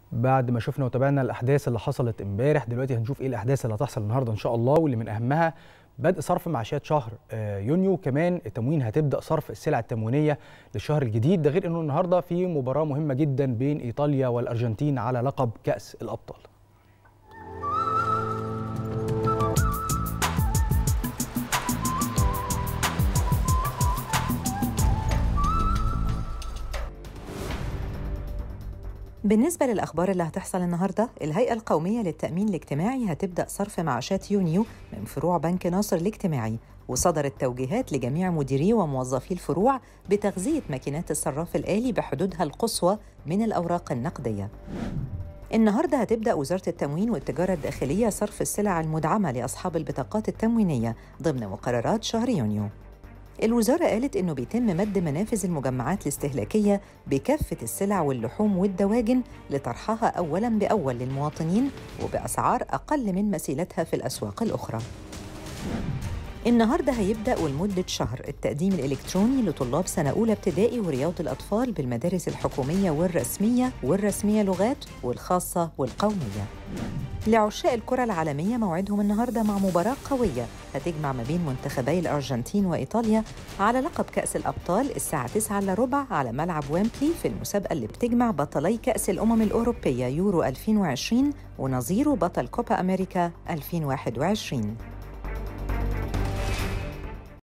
بعد ما شفنا وتابعنا الاحداث اللي حصلت امبارح دلوقتي هنشوف ايه الاحداث اللي هتحصل النهارده ان شاء الله واللي من اهمها بدء صرف معاشات شهر آه، يونيو كمان التموين هتبدا صرف السلع التموينيه للشهر الجديد ده غير انه النهارده في مباراه مهمه جدا بين ايطاليا والارجنتين على لقب كاس الابطال بالنسبة للأخبار اللي هتحصل النهاردة الهيئة القومية للتأمين الاجتماعي هتبدأ صرف معاشات يونيو من فروع بنك ناصر الاجتماعي وصدرت توجيهات لجميع مديري وموظفي الفروع بتغذية ماكينات الصراف الآلي بحدودها القصوى من الأوراق النقدية النهارده هتبدأ وزارة التموين والتجارة الداخلية صرف السلع المدعمة لأصحاب البطاقات التموينية ضمن مقررات شهر يونيو الوزارة قالت إنه بيتم مد منافذ المجمعات الاستهلاكية بكافة السلع واللحوم والدواجن لطرحها أولاً بأول للمواطنين وبأسعار أقل من مثيلتها في الأسواق الأخرى. النهارده هيبدأ ولمدة شهر التقديم الإلكتروني لطلاب سنة أولى ابتدائي ورياض الأطفال بالمدارس الحكومية والرسمية والرسمية لغات والخاصة والقومية. لعشاق الكرة العالمية موعدهم النهارده مع مباراة قوية هتجمع ما بين منتخبي الأرجنتين وإيطاليا على لقب كأس الأبطال الساعة 9 إلا ربع على ملعب ويمبلي في المسابقة اللي بتجمع بطلي كأس الأمم الأوروبية يورو 2020 ونظيره بطل كوبا أمريكا 2021